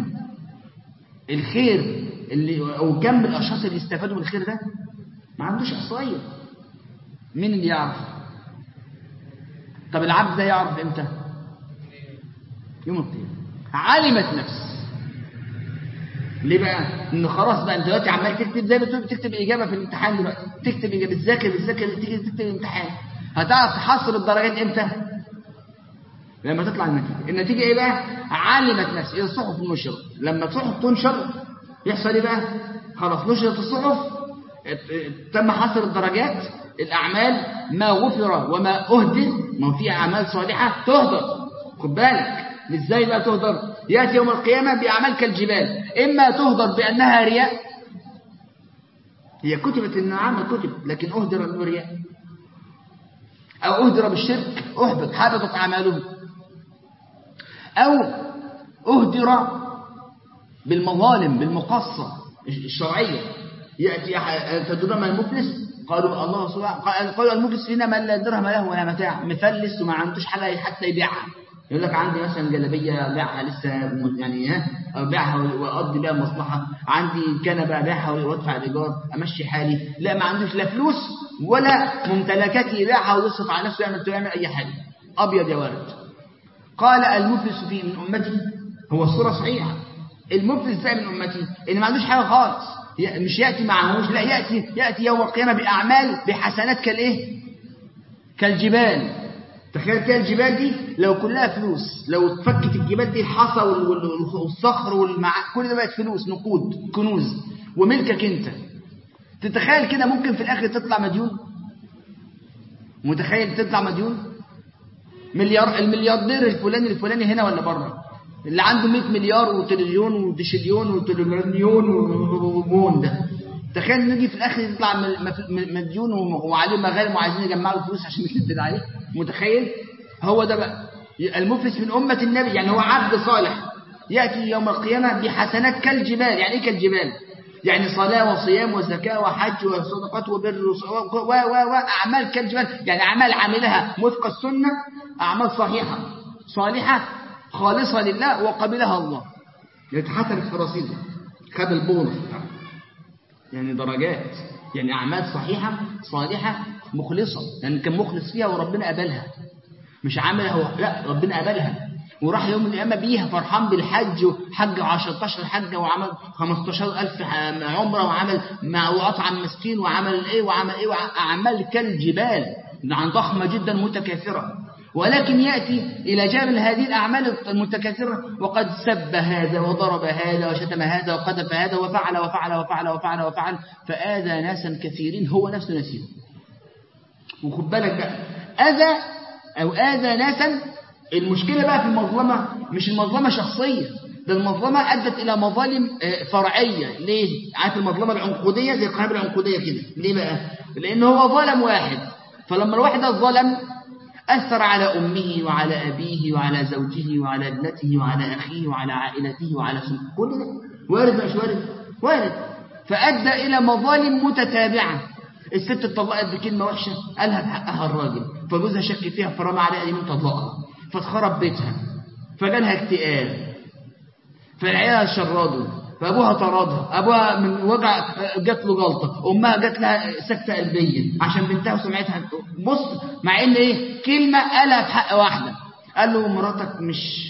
الخير اللي أو كم الأشخاص اللي استفادوا من الخير ده ما عندوش إحصائية مين اللي يعرف طب العبد ده يعرف امتى يوم القيامة علمت نفس ليه بقى؟ إن خلاص بقى أنت دلوقتي عمال تكتب زي ما تقول بتكتب إجابة في الامتحان دلوقتي تكتب إجابة بتذاكر بتذاكر تيجي تكتب الامتحان هتعرف تحصل الدرجات إمتى؟ لما تطلع النتيجة النتيجة إيه بقى؟ علمت نفسي إيه الصحف نشرت لما الصحف تنشر يحصل إيه بقى؟ خلاص نشرت الصحف تم حصر الدرجات الأعمال ما غفر وما أهدر ما في أعمال صالحة تهدر خد بالك ازاي بقى تهدر يأتي يوم القيامة بأعمال كالجبال إما تهدر بأنها رياء هي كتبت إن عمل كتب لكن أهدر أنه رياء أو أهدر بالشرك أحبط حبطت أعماله أو أهدر بالمظالم بالمقصة الشرعية يأتي تدرون ما المفلس قالوا الله سبحانه قالوا المفلس فينا من لا درهم له ولا متاع مفلس وما عندوش حاجة حتى يبيعها يقول لك عندي مثلا جلابيه ابيعها لسه يعني ها ابيعها واقضي بيها مصلحه عندي كنبه ابيعها وادفع الايجار امشي حالي لا ما عندوش لا فلوس ولا ممتلكات يبيعها ويصرف على نفسه يعمل يعمل اي حاجه ابيض يا ولد قال المفلس في من امتي هو الصوره صحيحه المفلس ده من امتي اللي ما عندوش حاجه خالص مش ياتي معهوش لا ياتي ياتي يوم القيامه باعمال بحسنات كالايه كالجبال تخيل كده الجبال دي لو كلها فلوس لو اتفكت الجبال دي الحصى والصخر والمع كل ده بقت فلوس نقود كنوز وملكك انت تتخيل كده ممكن في الاخر تطلع مديون متخيل تطلع مديون مليار الملياردير الفلاني الفلاني هنا ولا بره اللي عنده 100 مليار وتريليون ودشليون وتريليون ومون ده تخيل نيجي في الاخر يطلع مديون وعليه مغانم وعايزين يجمعوا الفلوس عشان يسدد عليه متخيل هو ده بقى المفلس من امه النبي يعني هو عبد صالح ياتي يوم القيامه بحسنات كالجبال يعني ايه كالجبال يعني صلاة وصيام وزكاة وحج وصدقات وبر و و وأعمال كالجبال يعني أعمال عملها وفق السنة أعمال صحيحة صالحة خالصة لله وقبلها الله يتحسن في رصيده خد البونص يعني درجات يعني أعمال صحيحة صالحة مخلصة يعني كان مخلص فيها وربنا قبلها مش عاملها لا ربنا قبلها وراح يوم القيامة بيها فرحان بالحج وحج 10 حجة وعمل 15000 عمرة وعمل وأطعم مسكين وعمل إيه وعمل إيه أعمال كالجبال عن ضخمة جدا متكاثرة ولكن يأتي إلى جانب هذه الأعمال المتكاثرة وقد سب هذا وضرب هذا وشتم هذا وقذف هذا وفعل وفعل وفعل وفعل وفعل فآذى ناسا كثيرين هو نفسه نسيه وخد بالك بقى أذى أو آذى ناسا المشكلة بقى في المظلمة مش المظلمة شخصية ده المظلمة أدت إلى مظالم فرعية ليه؟ عارف المظلمة العنقودية زي القنابل العنقودية كده ليه بقى؟ لأن هو ظلم واحد فلما الواحد ده ظلم أثر على أمه وعلى أبيه وعلى زوجه وعلى ابنته وعلى أخيه وعلى عائلته وعلى سنة كل ده وارد مش وارد وارد فأدى إلى مظالم متتابعة الست اتطلقت بكلمة وحشة قالها بحقها الراجل فجوزها شك فيها فرمى عليها يمين طلقها فاتخرب بيتها فجالها اكتئاب فالعيال شردوا فابوها طردها ابوها من وجع جات له جلطه امها جات لها سكته قلبيه عشان بنتها وسمعتها بص مع ان ايه كلمه قالها بحق واحده قال له مراتك مش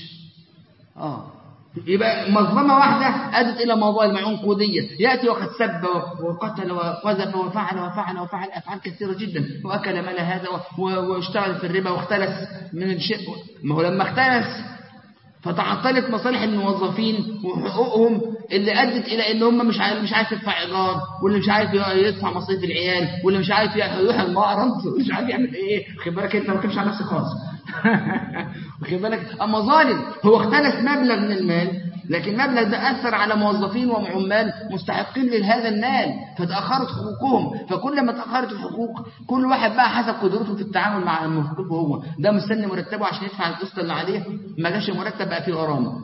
اه يبقى مظلمة واحدة أدت إلى مظالم عنقودية يأتي وقد سب وقتل وقذف وفعل وفعل وفعل أفعال كثيرة جدا وأكل مال هذا واشتغل في الربا واختلس من الشيء ما هو لما اختلس فتعطلت مصالح الموظفين وحقوقهم اللي أدت إلى إن هم مش عارف مش عارف يدفع إيجار واللي مش عارف يدفع مصاريف العيال واللي مش عارف يروح المعرض ومش عارف يعمل إيه خد بالك أنت ما تكلمش عن نفسك خالص واخد بالك اما ظالم هو اختلس مبلغ من المال لكن المبلغ ده اثر على موظفين وعمال مستحقين لهذا المال فتاخرت حقوقهم فكل ما تاخرت الحقوق كل واحد بقى حسب قدرته في التعامل مع حقوقه هو ده مستني مرتبه عشان يدفع القسط اللي عليه ما جاش المرتب بقى فيه غرامه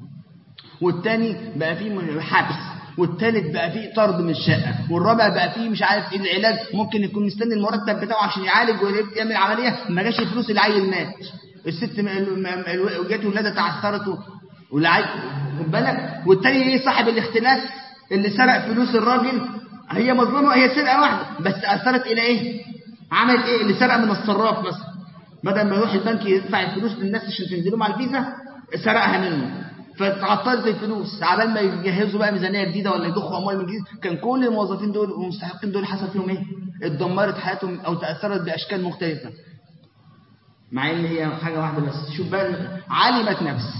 والتاني بقى فيه حبس والتالت بقى فيه طرد من الشقة والرابع بقى فيه مش عارف ايه العلاج ممكن يكون مستني المرتب بتاعه عشان يعالج ويعمل عملية ما جاش الفلوس العيل مات الست جت ولادها تعثرت والعيل خد بالك والتاني ايه صاحب الاختلاس اللي سرق فلوس الراجل هي مظلومة هي سرقة واحدة بس أثرت إلى إيه؟ عمل إيه؟ اللي سرق من الصراف مثلا بدل ما يروح البنك يدفع الفلوس للناس عشان تنزلهم على الفيزا سرقها منه فتعطلت الفلوس عبال ما يجهزوا بقى ميزانيه جديده ولا يضخوا اموال من جديد كان كل الموظفين دول والمستحقين دول حصل فيهم ايه اتدمرت حياتهم او تاثرت باشكال مختلفه مع ان هي حاجه واحده بس شوف بقى علمت نفس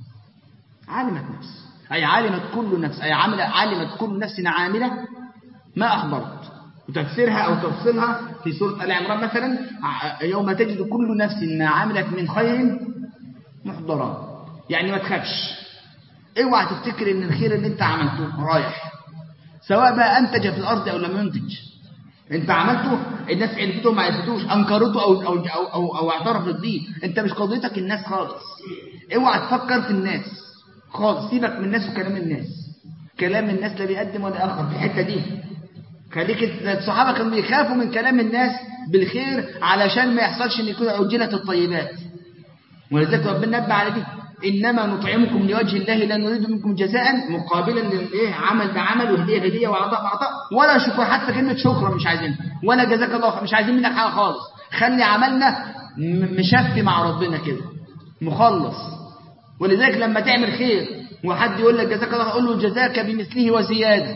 علمت نفس اي علمت كل نفس اي عمل علمت كل نفس عامله ما اخبرت وتفسيرها او تفصيلها في سوره ال عمران مثلا يوم تجد كل نفس ما عملت من خير محضرا يعني ما تخافش اوعى تفتكر ان الخير اللي انت عملته رايح سواء بقى انتج في الارض او لم ينتج انت عملته الناس عرفته ما عرفتوش انكرته او او او او, أو اعترفت بيه انت مش قضيتك الناس خالص اوعى تفكر في الناس خالص سيبك من الناس وكلام الناس كلام الناس لا بيقدم ولا اخر في الحته دي خليك الصحابه كانوا بيخافوا من كلام الناس بالخير علشان ما يحصلش ان يكون عجلت الطيبات ولذلك ربنا نبه على دي إنما نطعمكم لوجه الله لا نريد منكم جزاء مقابلا للإيه عمل بعمل وهدية هدية وعطاء بعطاء ولا شكر حتى كلمة شكرا مش عايزين ولا جزاك الله مش عايزين منك حاجة خالص خلي عملنا مشفي مع ربنا كده مخلص ولذلك لما تعمل خير وحد يقول لك جزاك الله قول له جزاك بمثله وزيادة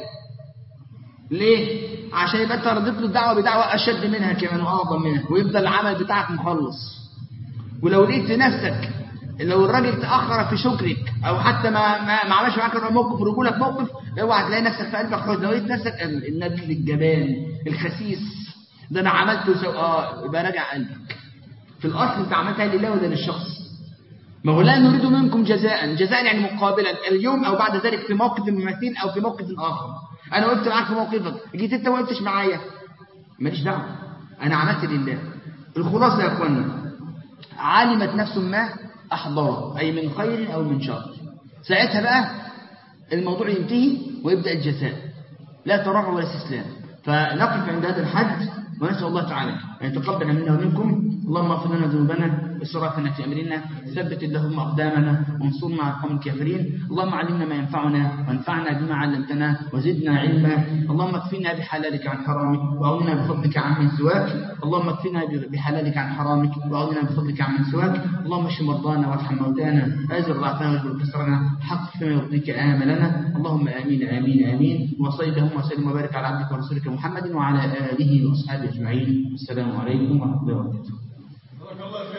ليه؟ عشان يبقى انت رديت له الدعوة بدعوة أشد منها كمان وأعظم منها ويفضل العمل بتاعك مخلص ولو لقيت نفسك لو الراجل تأخر في شكرك أو حتى ما ما, ما عملش معاك موقف رجولك موقف اوعى تلاقي نفسك في قلبك حزن لو لقيت نفسك النبل الجبان الخسيس ده أنا عملته سو... آه يبقى راجع قلبك في الأصل أنت عملتها لله ولا للشخص ما هو لا نريد منكم جزاء جزاء يعني مقابلا اليوم أو بعد ذلك في موقف مماثل أو في موقف آخر أنا وقفت معاك في موقفك جيت أنت ما وقفتش معايا ماليش دعوة أنا عملت لله الخلاصة يا أخوانا علمت نفس ما أحضرت أي من خير أو من شر ساعتها بقى الموضوع ينتهي ويبدأ الجزاء لا تراجع ولا استسلام فنقف عند هذا الحد ونسأل الله تعالى أن يتقبل منا ومنكم اللهم اغفر لنا ذنوبنا إسرافنا في أمرنا ثبت اللهم أقدامنا وانصرنا على القوم الكافرين اللهم علمنا ما ينفعنا وانفعنا بما علمتنا وزدنا علما اللهم اكفنا بحلالك عن حرامك وأغننا بفضلك عن من سواك اللهم اكفنا بحلالك عن حرامك وأغننا بفضلك عن من سواك اللهم اشف مرضانا وارحم موتانا أزر ضعفنا واجبر كسرنا حقق فيما يرضيك آملنا اللهم آمين آمين آمين وصلي اللهم وسلم وبارك على عبدك ورسولك محمد وعلى آله وأصحابه أجمعين السلام عليكم ورحمة الله وبركاته